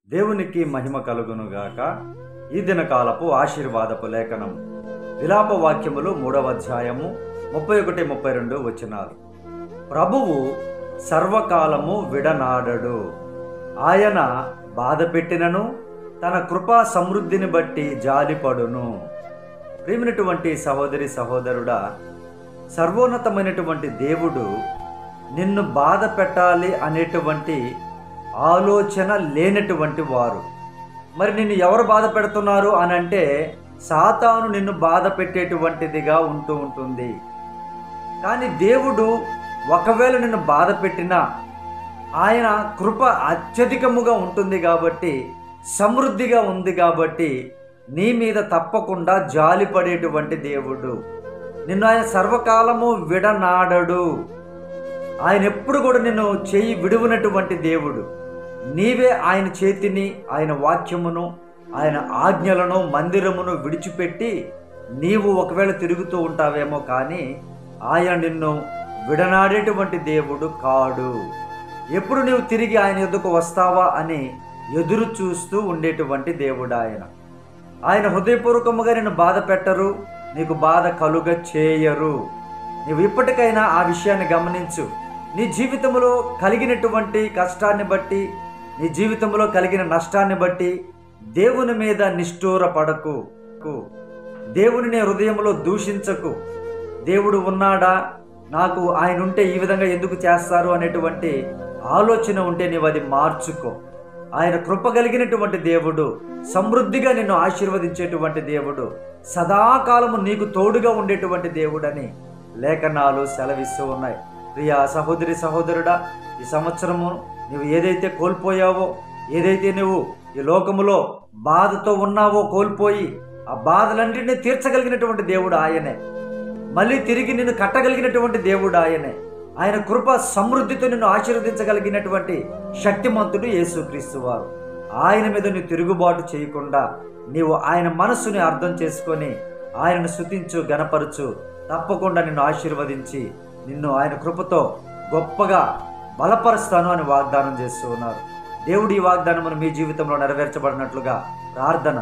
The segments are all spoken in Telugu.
దేవునికి మహిమ కలుగునుగాక ఈ దినకాలపు ఆశీర్వాదపు లేఖనం విలాప వాక్యములు మూడవ అధ్యాయము ముప్పై ఒకటి ముప్పై రెండు వచనాలు ప్రభువు సర్వకాలము విడనాడడు ఆయన బాధ పెట్టినను తన కృపా సమృద్ధిని బట్టి జాలిపడును ప్రేమినటువంటి సహోదరి సహోదరుడా సర్వోన్నతమైనటువంటి దేవుడు నిన్ను బాధ పెట్టాలి అనేటువంటి ఆలోచన లేనటువంటి వారు మరి నిన్ను ఎవరు బాధ పెడుతున్నారు అని అంటే సాతాను నిన్ను బాధ పెట్టేటువంటిదిగా ఉంటూ ఉంటుంది కానీ దేవుడు ఒకవేళ నిన్ను బాధ పెట్టినా ఆయన కృప అత్యధికముగా ఉంటుంది కాబట్టి సమృద్ధిగా ఉంది కాబట్టి నీ మీద తప్పకుండా జాలిపడేటువంటి దేవుడు నిన్ను ఆయన సర్వకాలము విడనాడడు ఆయన ఎప్పుడు కూడా నిన్ను చేయి విడువనటువంటి దేవుడు నీవే ఆయన చేతిని ఆయన వాక్యమును ఆయన ఆజ్ఞలను మందిరమును విడిచిపెట్టి నీవు ఒకవేళ తిరుగుతూ ఉంటావేమో కానీ ఆయన నిన్ను విడనాడేటువంటి దేవుడు కాడు ఎప్పుడు నీవు తిరిగి ఆయన ఎదుకు వస్తావా అని ఎదురు చూస్తూ ఉండేటువంటి దేవుడు ఆయన ఆయన హృదయపూర్వకముగా నిన్ను బాధ పెట్టరు నీకు బాధ కలుగ చేయరు నీవు ఇప్పటికైనా ఆ విషయాన్ని గమనించు నీ జీవితంలో కలిగినటువంటి కష్టాన్ని బట్టి నీ జీవితంలో కలిగిన నష్టాన్ని బట్టి దేవుని మీద నిష్ఠూరపడకు దేవుని నీ హృదయంలో దూషించకు దేవుడు ఉన్నాడా నాకు ఆయన ఉంటే ఈ విధంగా ఎందుకు చేస్తారు అనేటువంటి ఆలోచన ఉంటే నీవు అది మార్చుకో ఆయన కృప కలిగినటువంటి దేవుడు సమృద్ధిగా నిన్ను ఆశీర్వదించేటువంటి దేవుడు సదాకాలము నీకు తోడుగా ఉండేటువంటి దేవుడని లేఖనాలు సెలవిస్తూ ఉన్నాయి ప్రియా సహోదరి సహోదరుడా ఈ సంవత్సరము నువ్వు ఏదైతే కోల్పోయావో ఏదైతే నువ్వు ఈ లోకములో బాధతో ఉన్నావో కోల్పోయి ఆ బాధలన్నింటినీ తీర్చగలిగినటువంటి దేవుడు ఆయనే మళ్ళీ తిరిగి నిన్ను కట్టగలిగినటువంటి దేవుడు ఆయనే ఆయన కృప సమృద్ధితో నిన్ను ఆశీర్వదించగలిగినటువంటి శక్తిమంతుడు యేసుక్రీస్తు వారు ఆయన మీద నువ్వు తిరుగుబాటు చేయకుండా నీవు ఆయన మనస్సుని అర్థం చేసుకొని ఆయనను శుతించు గనపరచు తప్పకుండా నిన్ను ఆశీర్వదించి నిన్ను ఆయన కృపతో గొప్పగా బలపరుస్తాను అని వాగ్దానం చేస్తూ ఉన్నారు దేవుడి ఈ వాగ్దానమును మీ జీవితంలో నెరవేర్చబడినట్లుగా ప్రార్థన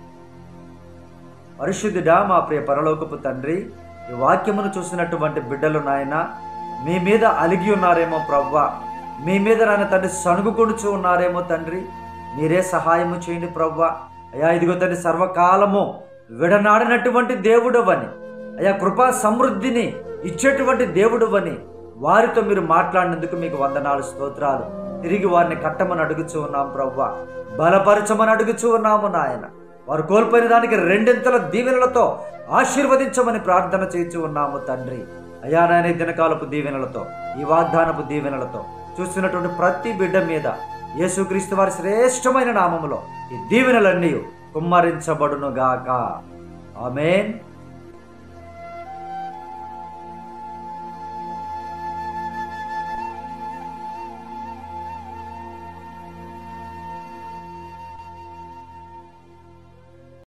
పరిశుద్ధుడా మా ప్రియ పరలోకపు తండ్రి ఈ వాక్యమును చూసినటువంటి బిడ్డలు నాయన మీ మీద అలిగి ఉన్నారేమో ప్రవ్వా మీ మీద నాయన తండ్రి సణుగుకొడుచు ఉన్నారేమో తండ్రి మీరే సహాయము చేయండి ప్రవ్వా అయ్యా ఇదిగో తండ్రి సర్వకాలము విడనాడినటువంటి దేవుడవని అయ్యా కృపా సమృద్ధిని ఇచ్చేటువంటి దేవుడవని వారితో మీరు మాట్లాడినందుకు మీకు వందనాలు స్తోత్రాలు తిరిగి వారిని కట్టమని అడుగుచూ ఉన్నాం ప్రవ్వా బలపరచమని అడుగుచూ ఉన్నాము నాయన వారు కోల్పోయిన దానికి రెండింతల దీవెనలతో ఆశీర్వదించమని ప్రార్థన చేయించు ఉన్నాము తండ్రి అయా నాయన ఈ దినకాలపు దీవెనలతో ఈ వాగ్దానపు దీవెనలతో చూస్తున్నటువంటి ప్రతి బిడ్డ మీద యేసుక్రీస్తు వారి శ్రేష్టమైన నామములో ఈ దీవెనలన్నీ కుమ్మరించబడునుగాక ఆమెన్